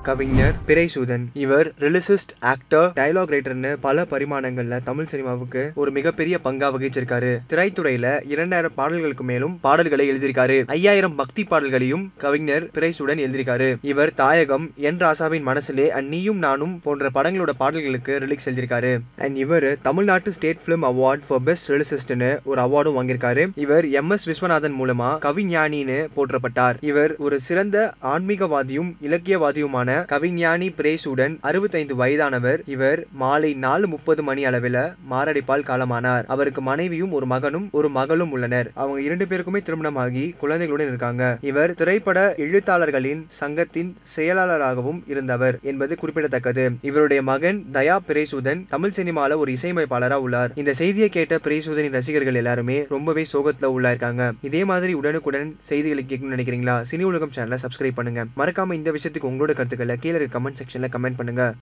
கவிஞர் பிறைசூதன் இவர் ரிலிசிஸ்ட் actor dialogue ரைட்டர்னு பல பரிமாணங்கள்ல தமிழ் சினிமாவுக்கு ஒரு மிகப்பெரிய பங்கா வகிச்சிருக்காரு திரைத்துறையில இரண்டாயிரம் பாடல்களுக்கு மேலும் பாடல்களை எழுதியிருக்காரு ஐயாயிரம் பக்தி பாடல்களையும் கவிஞர் பிறைசூடன் எழுதியிருக்காரு இவர் தாயகம் என் ராசாவின் மனசிலே அண்ட் நீயும் நானும் போன்ற படங்களோட பாடல்களுக்கு ரிலீக்ஸ் எழுதியிருக்காரு அண்ட் இவர் தமிழ்நாட்டு state film award for best ரிலிசிஸ்ட்னு ஒரு அவார்டும் வாங்கியிருக்காரு இவர் எம் எஸ் விஸ்வநாதன் மூலமா கவிஞானின்னு போற்றப்பட்டார் இவர் ஒரு சிறந்த ஆன்மீகவாதியும் இலக்கியவாதியுமான கவிஞானி பிரேசுடன் அறுபத்தைந்து வயதானவர் இவர் மாலை நாலு முப்பது மணி அளவில் மாரடைப்பால் காலமானார் அவருக்கு மனைவியும் ஒரு மகனும் ஒரு மகளும் உள்ளனர் அவங்க இரண்டு பேருக்குமே திருமணமாகி குழந்தைகளுடன் இருக்காங்க இவர் திரைப்பட எழுத்தாளர்களின் சங்கத்தின் செயலாளராகவும் இருந்தவர் என்பது குறிப்பிடத்தக்கது இவருடைய மகன் தயா பிரேசுதன் தமிழ் சினிமால ஒரு இசையமைப்பாளரா உள்ளார் இந்த செய்தியை கேட்ட பிரேசுதனின் ரசிகர்கள் எல்லாருமே ரொம்பவே சோகத்துல உள்ளா இருக்காங்க இதே மாதிரி உடனுக்குடன் செய்திகளை கேட்கணும்னு நினைக்கிறீங்களா சினி உலகம் சேனலை சப்ஸ்கிரைப் பண்ணுங்க மறக்காம இந்த விஷயத்துக்கு உங்களோட கருத்துக்களை கீழே கமெண்ட் செக்ஷன்ல கமெண்ட் பண்ணுங்க